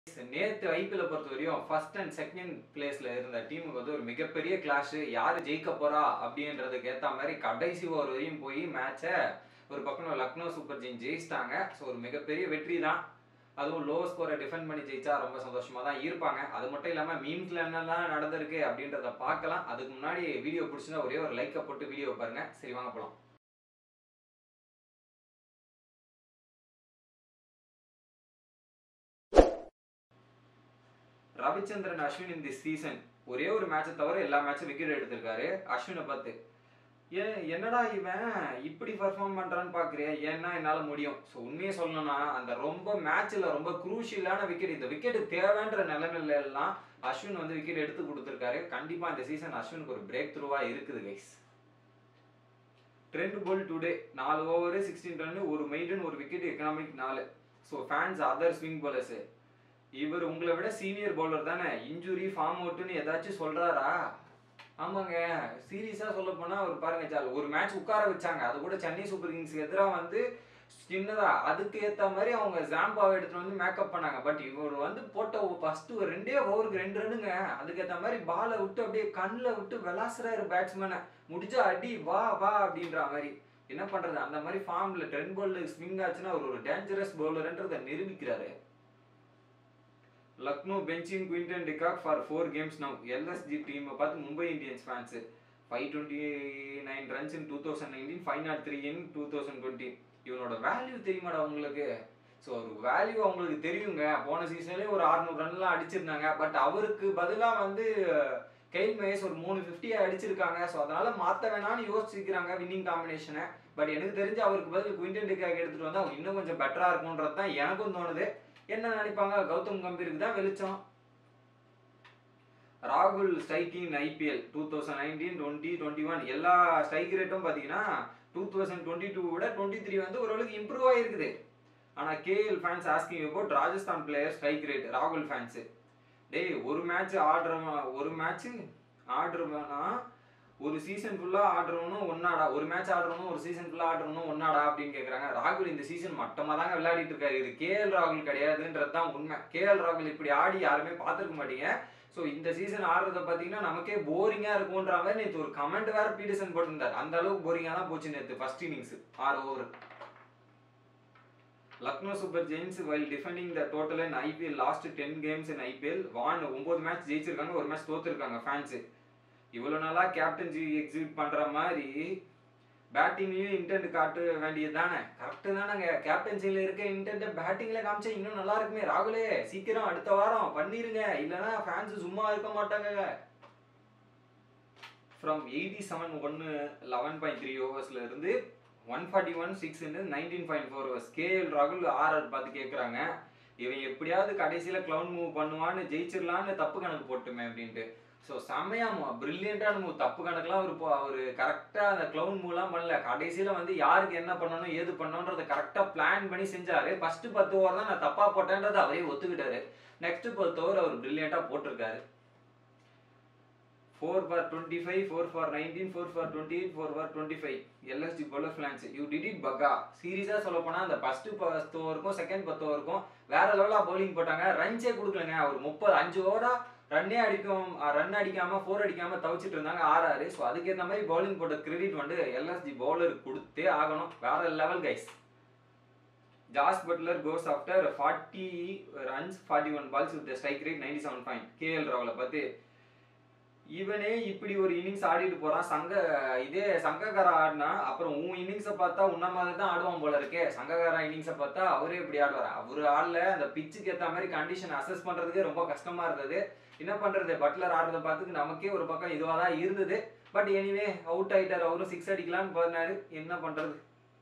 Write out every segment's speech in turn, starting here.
நேத்து ஐபிஎல் பொறுத்த வரையும் ஃபர்ஸ்ட் அண்ட் செகண்ட் பிளேஸ்ல இருந்த டீமுக்கு வந்து ஒரு மிகப்பெரிய கிளாஷ் யாரு ஜெயிக்க போறா அப்படின்றதுக்கு ஏத்த மாதிரி கடைசி ஓவர் வரையும் போய் மேட்சை ஒரு பக்கம் லக்னோ சூப்பர் ஜெயின் ஜெயிச்சிட்டாங்க ஸோ ஒரு மிகப்பெரிய வெற்றி தான் அதுவும் லோ ஸ்கோரை டிஃபெண்ட் பண்ணி ஜெயிச்சா ரொம்ப சந்தோஷமா தான் இருப்பாங்க அது மட்டும் இல்லாம மீம்ஸ்ல என்னெல்லாம் நடந்திருக்கு அப்படின்றத பார்க்கலாம் அதுக்கு முன்னாடி வீடியோ பிடிச்சிருந்தா ஒரே ஒரு லைக்கை போட்டு வீடியோ பாருங்க சரி வாங்க போலாம் ரவிச்சந்திரன் அஸ்வின் இந்த சீசன் ஒரே ஒரு மேட்சை தவிர எல்லா மேட்சும் விக்கெட் எடுத்திருக்காரு அஸ்வினை பார்த்து ஏன் என்னடா இவன் இப்படி பர்ஃபார்ம் பண்றான்னு பாக்குறியா ஏன்னா என்னால முடியும் ஸோ உண்மையை சொல்லணும்னா அந்த ரொம்ப மேட்ச்ல ரொம்ப குரூஷியலான விக்கெட் இந்த விக்கெட் தேவைன்ற நிலைமையில எல்லாம் அஸ்வின் வந்து விக்கெட் எடுத்து கொடுத்துருக்காரு கண்டிப்பா இந்த சீசன் அஸ்வினுக்கு ஒரு பிரேக் த்ரூவா இருக்குது கைஸ் ட்ரெண்ட் போல் டுடே நாலு ஓவர் சிக்ஸ்டீன் ரன் ஒரு மெய்டன் ஒரு விக்கெட் எக்கனாமிக் நாலு so fans other swing bowlers இவர் உங்களை விட சீனியர் பவுலர் தானே இன்ஜுரி ஃபார்ம் அவுட்னு ஏதாச்சும் சொல்றாரா ஆமாங்க சீரியஸா சொல்ல போனா அவர் பாருங்க சார் ஒரு மேட்ச் உட்கார வச்சாங்க அது கூட சென்னை சூப்பர் கிங்ஸ்க்கு எதிராக வந்து சின்னதா அதுக்கு ஏத்த மாதிரி அவங்க ஜாம்பாவை எடுத்துட்டு வந்து மேக்கப் பண்ணாங்க பட் இவர் வந்து போட்ட ஃபர்ஸ்ட் ஒரு ரெண்டே ஓவருக்கு ரெண்டு ரன்னுங்க அதுக்கேத்த மாதிரி பாலை விட்டு அப்படியே கண்ணில் விட்டு விளாசுறாரு பேட்ஸ்மேனை முடிஞ்சா அடி வா வா அப்படின்ற மாதிரி என்ன பண்றது அந்த மாதிரி ஃபார்ம்ல டென் பால் ஸ்விங் ஆச்சுன்னா அவர் ஒரு டேஞ்சரஸ் பவுலர்ன்றதை நிரூபிக்கிறாரு Lucknow benching Quinton de Kock for four games now LSG டீமை பார்த்து Mumbai Indians fans five twenty nine runs in two thousand nineteen five not three in two thousand twenty இவனோட வேல்யூ தெரியுமாடா உங்களுக்கு ஸோ ஒரு வேல்யூ அவங்களுக்கு தெரியுங்க போன சீசன்லேயே ஒரு அறுநூறு ரன்லாம் அடிச்சிருந்தாங்க பட் அவருக்கு பதிலாக வந்து கெயில் மேயஸ் ஒரு மூணு ஃபிஃப்டியை அடிச்சிருக்காங்க ஸோ அதனால மாற்ற வேணாம்னு யோசிச்சுக்கிறாங்க வின்னிங் காம்பினேஷனை பட் எனக்கு தெரிஞ்சு அவருக்கு பதில் குவிண்டன் டிகாக் எடுத்துட்டு வந்தா அவங்க இன்னும் கொஞ்சம் பெட்டரா இருக்கும்ன்றது தான் எனக்கும் தோணுது என்ன நினைப்பாங்க கௌதம் கம்பீருக்கு தான் வெளிச்சம் ராகுல் striking IPL two thousand nineteen twenty twenty one எல்லா ஸ்ட்ரைக் ரேட்டும் பார்த்தீங்கன்னா டூ தௌசண்ட் டுவெண்ட்டி டூ விட டுவெண்ட்டி த்ரீ வந்து ஓரளவுக்கு இம்ப்ரூவ் ஆகிருக்குது ஆனால் KL fans asking about Rajasthan player strike rate ராகுல் ஃபேன்ஸு டேய் ஒரு மேட்ச் ஆடுறவன் ஒரு மேட்ச் ஆடுறவனா ஒரு சீசன் ஃபுல்லாக ஆடுறவனும் ஒன்னாடா ஒரு மேட்ச் ஆடுறவனும் ஒரு சீசன் ஃபுல்லாக ஆடுறவனும் ஒன்னாடா அப்படின்னு கேட்குறாங்க ராகுல் இந்த சீசன் மட்டமாக தாங்க விளையாடிட்டு இருக்காரு இது கேஎல் ராகுல் கிடையாதுன்றது தான் உண்மை கேஎல் ராகுல் இப்படி ஆடி யாருமே பார்த்துருக்க மாட்டீங்க ஸோ இந்த சீசன் ஆடுறத பார்த்தீங்கன்னா நமக்கே போரிங்காக இருக்கும்ன்ற மாதிரி நேற்று ஒரு கமெண்ட் வேற பீட்டர்சன் போட்டிருந்தார் அந்த அளவுக்கு போரிங்காக தான் போச்சு நேற்று ஃபர்ஸ்ட் இன்னிங்ஸ் ஆறு over Lucknow super giants while defending the total in IPL last ten games in IPL won ஒன்பது மேட்ச் ஜெயிச்சிருக்காங்க ஒரு மேட்ச் தோத்துருக்காங்க ஃபேன்ஸு இவ்வளோ நாளாக கேப்டன்சி எக்ஸிக்யூட் பண்ணுற மாதிரி பேட்டிங்லேயும் இன்டென்ட் காட்ட வேண்டியது தானே கரெக்டு தானேங்க கேப்டன்சியில் இருக்க இன்டென்ட்டை பேட்டிங்கில் காமிச்சா இன்னும் நல்லா இருக்குமே ராகுலே சீக்கிரம் அடுத்த வாரம் பண்ணிருங்க இல்லைன்னா ஃபேன்ஸ் சும்மா இருக்க மாட்டாங்க ஃப்ரம் எயிட்டி செவன் ஒன்று லெவன் பாயிண்ட் த்ரீ ஓவர்ஸ்ல இருந்து one forty one six nineteen point four overs KL ராகுல் ஆர்ஆர் பார்த்து கேட்குறாங்க இவன் எப்படியாவது கடைசியில் க்ளவுன் மூவ் பண்ணுவான்னு ஜெயிச்சிடலான்னு தப்பு கணக்கு போட்டுமே அப்படின்ட்டு ஸோ செம்மையா பிரில்லியண்டான மூவ் தப்பு கணக்கெல்லாம் அவர் இப்போ அவர் கரெக்டாக அந்த க்ளவுன் மூவ்லாம் பண்ணல கடைசியில் வந்து யாருக்கு என்ன பண்ணணும் ஏது பண்ணணுன்றதை கரெக்டாக பிளான் பண்ணி செஞ்சாரு ஃபர்ஸ்ட் பத்து ஓவர் தான் நான் தப்பாக போட்டேன்றதை அவரே ஒத்துக்கிட்டாரு நெக்ஸ்ட் பத்து ஓவர் அவர் பிரில்லியண்டாக போட்டிருக்காரு four for twenty five four for nineteen four for twenty eight four for twenty five LSG bowler fans you did it பக்கா சீரியஸாக சொல்ல போனால் அந்த ஃபர்ஸ்ட் பத்து ஓவருக்கும் செகண்ட் பத்து ஓவருக்கும் வேற லெவலாக பவுலிங் போட்டாங்க ரன்ஸே கொடுக்கலங்க ஒரு முப்பது அஞ்சு ஓவரா ரன்னே அடிக்கும் ரன் அடிக்காம ஃபோர் அடிக்காம தவிச்சிட்டு இருந்தாங்க ஆறாறு ஸோ அதுக்கேற்ற மாதிரி பவுலிங் போட்ட கிரெடிட் வந்து எல்எஸ்டி பவுலருக்கு கொடுத்தே ஆகணும் வேற level guys Jos Butler goes after forty runs forty one balls with strike rate ninety seven point KL ராவலை பார்த்து இவனே இப்படி ஒரு இன்னிங்ஸ் ஆடிட்டு போறான் சங்க இதே சங்ககாரா ஆடினா அப்புறம் உன் இன்னிங்ஸை பார்த்தா உன்ன மாதிரி தான் ஆடுவான் போல இருக்கே சங்ககாரா இன்னிங்ஸை பார்த்தா அவரே இப்படி ஆடுவார் அவரு ஆடல அந்த பிச்சுக்கு ஏற்ற மாதிரி கண்டிஷன் அசஸ் பண்றதுக்கே ரொம்ப கஷ்டமா இருந்தது என்ன பண்றது பட்லர் ஆடுறத பார்த்துக்கு நமக்கே ஒரு பக்கம் இதுவாக தான் இருந்தது பட் எனிவே அவுட் ஆயிட்டார் அவரும் சிக்ஸ் அடிக்கலாம்னு பண்ணாரு என்ன பண்றது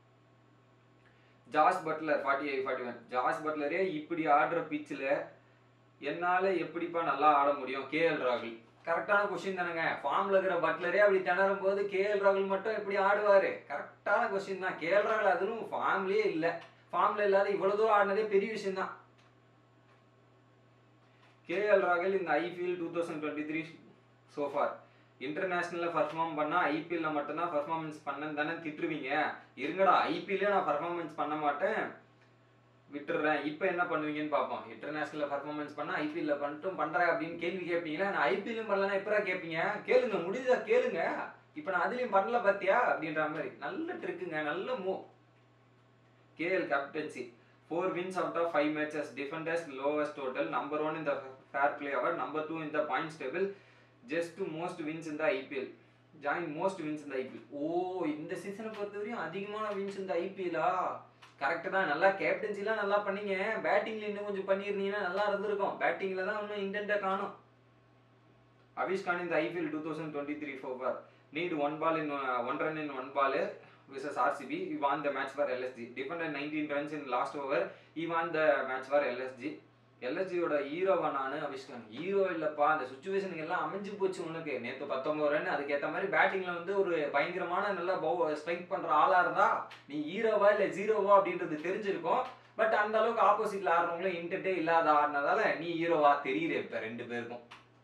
Jos Butler forty eight forty one Jos பட்லரே இப்படி ஆடுற பிச்சில் என்னால் எப்படிப்பா நல்லா ஆட முடியும் கேஎல் ராகுல் கரெக்டான கொஸ்டின் தானேங்க ஃபார்ம்ல இருக்கிற பட்லரே அப்படி திணறும் போது கேஎல் ராகுல் மட்டும் எப்படி ஆடுவாரு கரெக்டான கொஸ்டின் தான் கேஎல் ராகுல் அதுவும் ஃபார்ம்லயே இல்லை ஃபார்ம்ல இல்லாத இவ்வளவு தூரம் ஆடினதே பெரிய விஷயம் தான் கேஎல் ராகுல் இந்த IPL two thousand twenty three so far இன்டர்நேஷ்னலில் பர்ஃபார்ம் பண்ணால் ஐபிஎல்ல மட்டும்தான் பர்ஃபார்மன்ஸ் பண்ணேன்னு தானே திட்டுருவீங்க இருங்கடா ஐபிஎல்லே நான் பர்ஃபார்மன்ஸ் பண்ண மாட்டேன் விட்டுறேன் இப்போ என்ன பண்ணுவீங்கன்னு பார்ப்போம் இன்டர்நேஷனல் பர்ஃபார்மன்ஸ் பண்ணா ஐபிஎல்ல பண்ணிட்டும் பண்றேன் அப்படின்னு கேள்வி கேட்பீங்களா நான் ஐபிஎல்லும் பண்ணலன்னா எப்பரா கேட்பீங்க கேளுங்க முடிஞ்சா கேளுங்க இப்போ நான் அதுலயும் பண்ணல பாத்தியா அப்படின்ற மாதிரி நல்ல ட்ரிக்குங்க நல்ல move KL captaincy four wins out of five matches defenders lowest total number one இந்த ஃபேர் பிளே அவர் நம்பர் டூ இந்த points table just most wins இந்த ஐபிஎல் ஜாயின் மோஸ்ட் வின்ஸ் இந்த ஐபிஎல் ஓ இந்த சீசனை பொறுத்தவரையும் அதிகமான வின்ஸ் இந்த ஐபிஎல்லா கரெக்டு தான் நல்லா கேப்டன்சிலாம் நல்லா பண்ணீங்க பேட்டிங்ல இன்னும் கொஞ்சம் பண்ணியிருந்தீங்கன்னா நல்லா இருந்திருக்கும் பேட்டிங்ல தான் இன்னும் இன்டென்ட்டை காணும் அவிஷ் கான் இந்த IPL two thousand twenty three four need one ball in one run in one ball versus RCB he won the match for LSG defended 19 runs in last over he won the match for LSG எல்எஸ்ஜியோட ஹீரோவா நானு அபிஷ்கான் hero இல்லப்பா அந்த சுச்சுவேஷனுக்கு எல்லாம் அமைஞ்சு போச்சு உனக்கு நேத்து பத்தொன்பது ரன் அதுக்கேற்ற மாதிரி பேட்டிங்ல வந்து ஒரு பயங்கரமான நல்ல பவு ஸ்ட்ரைக் பண்ற ஆளா இருந்தா நீ ஹீரோவா இல்ல ஜீரோவா அப்படின்றது தெரிஞ்சிருக்கும் பட் அந்த அளவுக்கு ஆப்போசிட்ல ஆடுறவங்களும் இன்டென்ட்டே இல்லாத ஆடினதால நீ ஹீரோவா தெரியல இப்ப ரெண்டு பேருக்கும்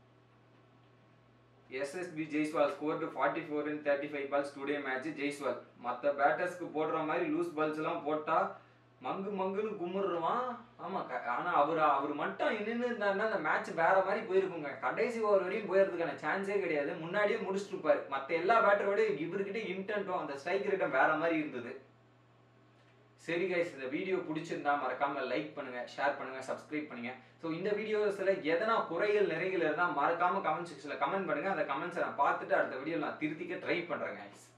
எஸ்எஸ்பி Jaiswal scored forty four in thirty five balls today match Jaiswal மற்ற பேட்டர்ஸ்க்கு போடுற மாதிரி லூஸ் பால்ஸ் எல்லாம் போட்டா மங்கு மங்குன்னு கும்பிடுவான் ஆமா க- ஆனா அவர் அவர் மட்டும் நின்று இருந்தாருன்னா அந்த மேட்ச் வேற மாதிரி போயிருக்குங்க கடைசி ஓவர் வரையும் போயிருதுக்கான சான்ஸே கிடையாது முன்னாடியே முடிச்சுட்டு இருப்பாரு மற்ற எல்லா பேட்டரோட இவர்கிட்ட இன்டென்ட்டும் அந்த ஸ்ட்ரைக் ரேட்டும் வேற மாதிரி இருந்தது சரி கைஸ் இந்த வீடியோ பிடிச்சிருந்தா மறக்காம லைக் பண்ணுங்க ஷேர் பண்ணுங்க சப்ஸ்கிரைப் பண்ணுங்க ஸோ இந்த வீடியோஸ்ல எதனா குறைகள் நிறைகள் இருந்தால் மறக்காம கமெண்ட் செக்ஷன்ல கமெண்ட் பண்ணுங்க அந்த கமெண்ட்ஸை நான் பார்த்துட்டு அடுத்த வீடியோ நான் திருத்திக்க ட்ரை பண்றேன் guys